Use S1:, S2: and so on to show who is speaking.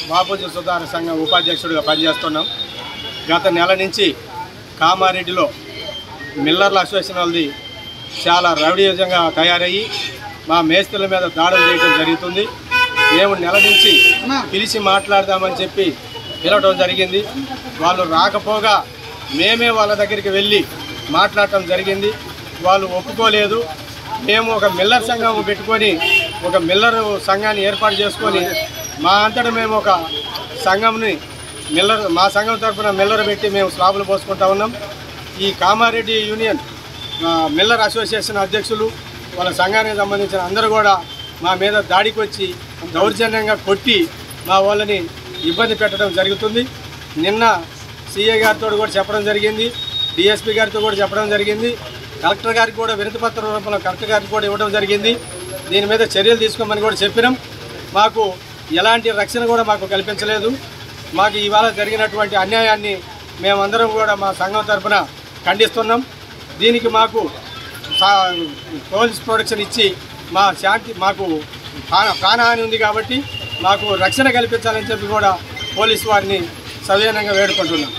S1: బాపూజీ సుధార సంఘం ఉపాధ్యక్షుడిగా పనిచేస్తున్నాం గత నెల నుంచి కామారెడ్డిలో మిల్లర్ల అసోసియేషన్ వాళ్ళది చాలా రౌడీయుజంగా తయారయ్యి మా మేస్త్రుల మీద దాడులు చేయడం జరుగుతుంది మేము నెల నుంచి పిలిచి మాట్లాడదామని చెప్పి పిలవడం జరిగింది వాళ్ళు రాకపోగా మేమే వాళ్ళ దగ్గరికి వెళ్ళి మాట్లాడటం జరిగింది వాళ్ళు ఒప్పుకోలేదు మేము ఒక మిల్లర్ సంఘం పెట్టుకొని ఒక మిల్లర్ సంఘాన్ని ఏర్పాటు చేసుకొని మా అంతటా మేము ఒక సంఘంని మిల్లర్ మా సంఘం తరఫున మిల్లర్ పెట్టి మేము స్లాబులు పోసుకుంటా ఉన్నాం ఈ కామారెడ్డి యూనియన్ ఆ, మిల్లర్ అసోసియేషన్ అధ్యక్షులు వాళ్ళ సంఘానికి సంబంధించిన అందరూ కూడా మా మీద దాడికి వచ్చి దౌర్జన్యంగా కొట్టి మా వాళ్ళని ఇబ్బంది పెట్టడం జరుగుతుంది నిన్న సీఏ గారితో కూడా చెప్పడం జరిగింది డిఎస్పీ గారితో కూడా చెప్పడం జరిగింది కలెక్టర్ గారికి కూడా వినతిపత్రం రూపంలో కలెక్టర్ గారికి కూడా ఇవ్వడం జరిగింది దీని మీద చర్యలు తీసుకోమని కూడా చెప్పినాం మాకు ఎలాంటి రక్షణ కూడా మాకు కల్పించలేదు మాకు ఇవాళ జరిగినటువంటి అన్యాయాన్ని మేమందరం కూడా మా సంఘం తరఫున ఖండిస్తున్నాం దీనికి మాకు సా- పోలీస్ ప్రొటెక్షన్ ఇచ్చి మా శాంతి మాకు ప్రాణ ప్రాణహాని ఉంది కాబట్టి మాకు రక్షణ కల్పించాలని చెప్పి కూడా పోలీసు వారిని సవినయంగా వేడుకుంటున్నాం